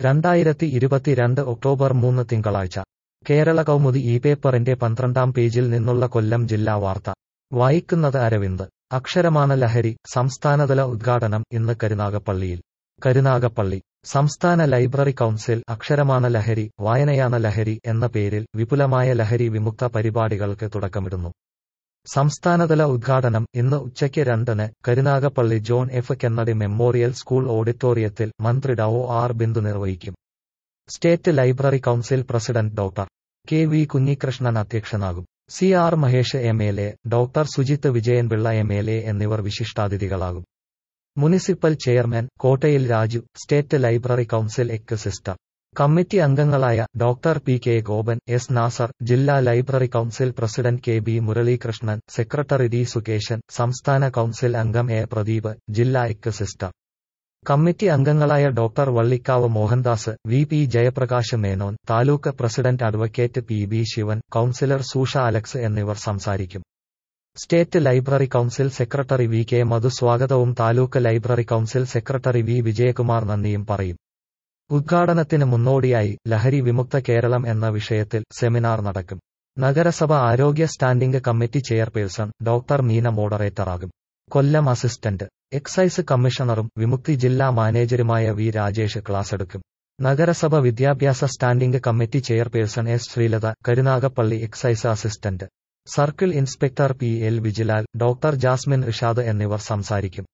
രണ്ടായിരത്തി ഇരുപത്തിരണ്ട് ഒക്ടോബർ മൂന്ന് തിങ്കളാഴ്ച കേരള കൗമുദി ഈ പേപ്പറിന്റെ പന്ത്രണ്ടാം പേജിൽ നിന്നുള്ള കൊല്ലം ജില്ലാ വാർത്ത വായിക്കുന്നത് അരവിന്ദ് അക്ഷരമാണ ലഹരി സംസ്ഥാനതല ഉദ്ഘാടനം ഇന്ന് കരുനാഗപ്പള്ളിയിൽ കരുനാഗപ്പള്ളി സംസ്ഥാന ലൈബ്രറി കൗൺസിൽ അക്ഷരമാണ ലഹരി വായനയാണ് ലഹരി എന്ന പേരിൽ വിപുലമായ ലഹരി വിമുക്ത പരിപാടികൾക്ക് തുടക്കമിടുന്നു സംസ്ഥാനതല ഉദ്ഘാടനം ഇന്ന് ഉച്ചയ്ക്ക് രണ്ടിന് Karunagappally John F Kennedy memorial school ഓഡിറ്റോറിയത്തിൽ മന്ത്രി ഡോ ആർ ബിന്ദു നിർവഹിക്കും state library council president doctor K V Kunhikrishnan അധ്യക്ഷനാകും C R Mahesh M L A doctor Sujith Vijayanpillai M L A എന്നിവർ വിശിഷ്ടാതിഥികളാകും municipal chairman Kottayil Raju state library council എക്ക് സിസ്റ്റർ കമ്മിറ്റി അംഗങ്ങളായ doctor P K Gopan S Nasar ജില്ലാ library council president K B Muralikrishnan secretary D Sukesan സംസ്ഥാന council അംഗം A Pradeep ജില്ലാ എക്ക് സിസ്റ്റർ കമ്മിറ്റി അംഗങ്ങളായ doctor Vallikkavu Mohandas V P Jayaprakash Menon taluk president advocate P B Sivan councillor Susha Alex എന്നിവർ സംസാരിക്കും state library council secretary V K Madhu സ്വാഗതവും taluk library council secretary V Vijayakumar നന്ദിയും പറയും ഉദ്ഘാടനത്തിന് മുന്നോടിയായി ലഹരി വിമുക്ത കേരളം എന്ന വിഷയത്തിൽ സെമിനാർ നടക്കും നഗരസഭ ആരോഗ്യ standing committee chairperson doctor Meena മോഡറേറ്ററാകും കൊല്ലം അസിസ്റ്റന്റ് എക്സൈസ് കമ്മീഷണറും വിമുക്തി ജില്ലാ മാനേജരുമായ വി രാജേഷ് ക്ലാസ് എടുക്കും നഗരസഭ വിദ്യാഭ്യാസ standing committee chairperson S Sreelatha Karunagappally excise assistant circle inspector P L Vijilal doctor Jasmine Ishad എന്നിവർ സംസാരിക്കും